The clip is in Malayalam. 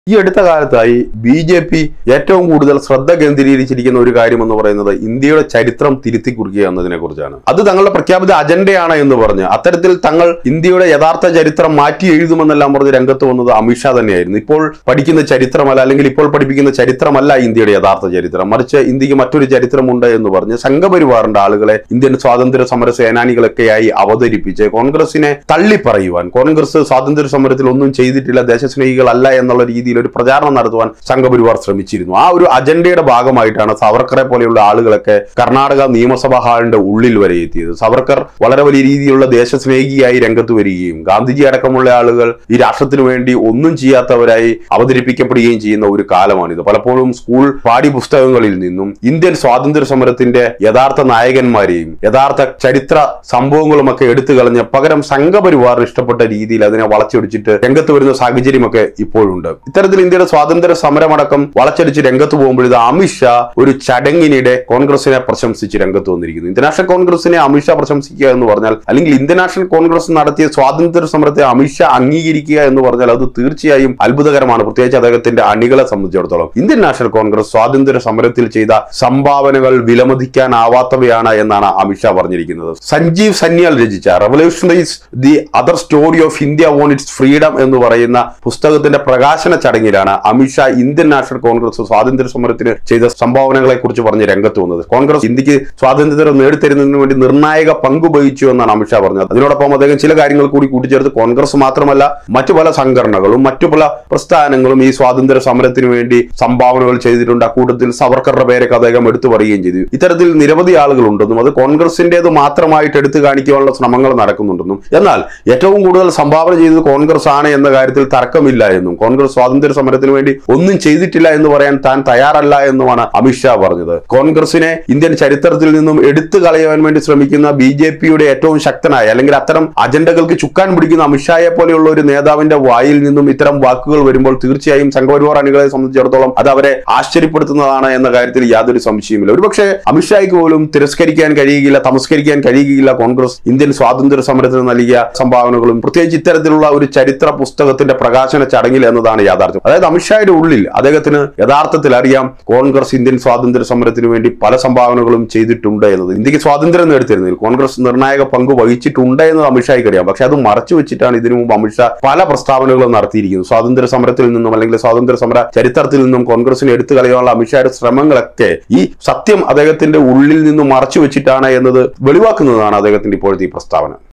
ഈ അടുത്ത കാലത്തായി ബി ജെ പി ഏറ്റവും കൂടുതൽ ശ്രദ്ധ കേന്ദ്രീകരിച്ചിരിക്കുന്ന ഒരു കാര്യം എന്ന് പറയുന്നത് ഇന്ത്യയുടെ ചരിത്രം തിരുത്തി കുറിക്കുക എന്നതിനെ കുറിച്ചാണ് അത് തങ്ങളുടെ പ്രഖ്യാപിത അജണ്ടയാണ് എന്ന് പറഞ്ഞ് അത്തരത്തിൽ തങ്ങൾ ഇന്ത്യയുടെ യഥാർത്ഥ ചരിത്രം മാറ്റി എഴുതുമെന്നെല്ലാം പറഞ്ഞ് രംഗത്ത് വന്നത് അമിത്ഷാ തന്നെയായിരുന്നു ഇപ്പോൾ പഠിക്കുന്ന ചരിത്രമല്ല അല്ലെങ്കിൽ ഇപ്പോൾ പഠിപ്പിക്കുന്ന ചരിത്രമല്ല ഇന്ത്യയുടെ യഥാർത്ഥ ചരിത്രം മറിച്ച് ഇന്ത്യക്ക് മറ്റൊരു ചരിത്രമുണ്ട് എന്ന് പറഞ്ഞ് സംഘപരിവാറിന്റെ ആളുകളെ ഇന്ത്യൻ സ്വാതന്ത്ര്യ സമര സേനാനികളൊക്കെയായി അവതരിപ്പിച്ച് കോൺഗ്രസിനെ തള്ളിപ്പറയുവാൻ കോൺഗ്രസ് സ്വാതന്ത്ര്യ സമരത്തിൽ ഒന്നും ചെയ്തിട്ടില്ല ദേശസ്നേഹികളല്ല എന്നുള്ള രീതിയിൽ ഒരു പ്രചാരണം നടത്തുവാൻ സംഘപരിവാർ ശ്രമിച്ചിരുന്നു ആ ഒരു അജണ്ടയുടെ ഭാഗമായിട്ടാണ് സവർക്കറെ പോലെയുള്ള ആളുകളൊക്കെ കർണാടക നിയമസഭാ ഹാളിന്റെ ഉള്ളിൽ വരെ എത്തിയത് സവർക്കർ വളരെ വലിയ രീതിയിലുള്ള ദേശസ്നേഹിയായി രംഗത്ത് വരികയും ഗാന്ധിജി അടക്കമുള്ള ആളുകൾ ഈ രാഷ്ട്രത്തിനു വേണ്ടി ഒന്നും ചെയ്യാത്തവരായി അവതരിപ്പിക്കപ്പെടുകയും ചെയ്യുന്ന ഒരു കാലമാണിത് പലപ്പോഴും സ്കൂൾ പാഠ്യപുസ്തകങ്ങളിൽ നിന്നും ഇന്ത്യൻ സ്വാതന്ത്ര്യ സമരത്തിന്റെ യഥാർത്ഥ നായകന്മാരെയും യഥാർത്ഥ ചരിത്ര സംഭവങ്ങളുമൊക്കെ എടുത്തു കളഞ്ഞ് പകരം സംഘപരിവാറിന് ഇഷ്ടപ്പെട്ട രീതിയിൽ അതിനെ വളച്ചൊടിച്ചിട്ട് രംഗത്ത് വരുന്ന സാഹചര്യമൊക്കെ ഇപ്പോഴുണ്ട് ഇത്തരത്തിൽ ഇന്ത്യയുടെ സ്വാതന്ത്ര്യ സമരമടക്കം വളച്ചടിച്ച് രംഗത്ത് പോകുമ്പോൾ ഇത് അമിത്ഷാ ഒരു ചടങ്ങിനിടെ കോൺഗ്രസിനെ പ്രശംസിച്ച് രംഗത്ത് വന്നിരിക്കുന്നു ഇന്ത്യൻ നാഷണൽ കോൺഗ്രസിനെ അമിത്ഷാ പ്രശംസിക്കുക എന്ന് പറഞ്ഞാൽ അല്ലെങ്കിൽ ഇന്ത്യൻ നാഷണൽ കോൺഗ്രസ് നടത്തിയ സ്വാതന്ത്ര്യ സമരത്തെ അമിത്ഷാ അംഗീകരിക്കുക എന്ന് പറഞ്ഞാൽ അത് തീർച്ചയായും അത്ഭുതകരമാണ് പ്രത്യേകിച്ച് അദ്ദേഹത്തിന്റെ അണികളെ സംബന്ധിച്ചിടത്തോളം ഇന്ത്യൻ നാഷണൽ കോൺഗ്രസ് സ്വാതന്ത്ര്യ സമരത്തിൽ ചെയ്ത സംഭാവനകൾ വിലമതിക്കാനാവാത്തവയാണ് എന്നാണ് അമിത്ഷാ പറഞ്ഞിരിക്കുന്നത് സഞ്ജീവ് സന്യാൽ രചിച്ച revolutionaries the other story of India on its freedom എന്ന് പറയുന്ന പുസ്തകത്തിന്റെ പ്രകാശന ചടങ്ങിലാണ് അമിത്ഷാ ഇന്ത്യൻ നാഷണൽ കോൺഗ്രസ് സ്വാതന്ത്ര്യ സമരത്തിന് ചെയ്ത സംഭാവനകളെ കുറിച്ച് പറഞ്ഞ് രംഗത്ത് വന്നത് കോൺഗ്രസ് ഇന്ത്യക്ക് സ്വാതന്ത്ര്യം നേടിത്തരുന്നതിന് വേണ്ടി നിർണായക പങ്ക് വഹിച്ചു എന്നാണ് അമിത്ഷാ പറഞ്ഞത് അതിനോടൊപ്പം അദ്ദേഹം ചില കാര്യങ്ങൾ കൂടി കൂട്ടിച്ചേർത്ത് കോൺഗ്രസ് മാത്രമല്ല മറ്റു പല സംഘടനകളും മറ്റു പല പ്രസ്ഥാനങ്ങളും ഈ സ്വാതന്ത്ര്യ സമരത്തിന് വേണ്ടി സംഭാവനകൾ ചെയ്തിട്ടുണ്ട് അക്കൂട്ടത്തിൽ സവർക്കറുടെ പേരൊക്കെ അദ്ദേഹം എടുത്തു പറയുകയും ചെയ്തു ഇത്തരത്തിൽ നിരവധി ആളുകളുണ്ടെന്നും അത് കോൺഗ്രസിന്റേത് മാത്രമായിട്ട് എടുത്തു കാണിക്കാനുള്ള ശ്രമങ്ങൾ നടക്കുന്നുണ്ടെന്നും എന്നാൽ ഏറ്റവും കൂടുതൽ സംഭാവന ചെയ്തത് കോൺഗ്രസ് ആണ് എന്ന കാര്യത്തിൽ തർക്കമില്ല എന്നും കോൺഗ്രസ് സ്വാതന്ത്ര്യ സമരത്തിന് വേണ്ടി ഒന്നും ചെയ്തിട്ടില്ല എന്ന് പറയാൻ താൻ തയ്യാറല്ല എന്നുമാണ് അമിത്ഷാ പറഞ്ഞത് കോൺഗ്രസിനെ ഇന്ത്യൻ ചരിത്രത്തിൽ നിന്നും എടുത്തു കളയാൻ വേണ്ടി ശ്രമിക്കുന്ന ബി ജെ പിയുടെ ഏറ്റവും ശക്തനായ അല്ലെങ്കിൽ അത്തരം അജണ്ടകൾക്ക് ചുക്കാൻ പിടിക്കുന്ന അമിത്ഷായെ പോലെയുള്ള ഒരു നേതാവിന്റെ വായിൽ നിന്നും ഇത്തരം വാക്കുകൾ വരുമ്പോൾ തീർച്ചയായും സംഘപരിവാർ അണികളെ സംബന്ധിച്ചിടത്തോളം അത് അവരെ ആശ്ചര്യപ്പെടുത്തുന്നതാണ് എന്ന കാര്യത്തിൽ യാതൊരു സംശയവുമില്ല ഒരുപക്ഷെ അമിത്ഷായ്ക്ക് പോലും തിരസ്കരിക്കാൻ കഴിയുകയില്ല തമസ്കരിക്കാൻ കഴിയുകയില്ല കോൺഗ്രസ് ഇന്ത്യൻ സ്വാതന്ത്ര്യ സമരത്തിന് നൽകിയ സംഭാവനകളും പ്രത്യേകിച്ച് ഇത്തരത്തിലുള്ള ഒരു ചരിത്ര പുസ്തകത്തിന്റെ പ്രകാശന ചടങ്ങിൽ എന്നതാണ് യാഥാർത്ഥ്യം അതായത് അമിത്ഷായുടെ ഉള്ളിൽ അദ്ദേഹത്തിന് യഥാർത്ഥത്തിൽ അറിയാം കോൺഗ്രസ് ഇന്ത്യൻ സ്വാതന്ത്ര്യ സമരത്തിന് വേണ്ടി പല സംഭാവനകളും ചെയ്തിട്ടുണ്ട് എന്നത് ഇന്ത്യക്ക് സ്വാതന്ത്ര്യം നേടിത്തരുന്നതിൽ കോൺഗ്രസ് നിർണായക പങ്ക് വഹിച്ചിട്ടുണ്ട് എന്നത് അമിത്ഷായ്ക്ക് അറിയാം പക്ഷെ അത് മറച്ചു വെച്ചിട്ടാണ് ഇതിനു മുമ്പ് അമിത്ഷാ പല പ്രസ്താവനകളും നടത്തിയിരിക്കുന്നത് സ്വാതന്ത്ര്യ സമരത്തിൽ നിന്നും അല്ലെങ്കിൽ സ്വാതന്ത്ര്യ സമര ചരിത്രത്തിൽ നിന്നും കോൺഗ്രസിനെ എടുത്തു കളയാനുള്ള അമിത്ഷായുടെ ശ്രമങ്ങളൊക്കെ ഈ സത്യം അദ്ദേഹത്തിന്റെ ഉള്ളിൽ നിന്നും മറച്ചു വെച്ചിട്ടാണ് എന്നത് വെളിവാക്കുന്നതാണ് അദ്ദേഹത്തിന്റെ ഇപ്പോഴത്തെ ഈ പ്രസ്താവന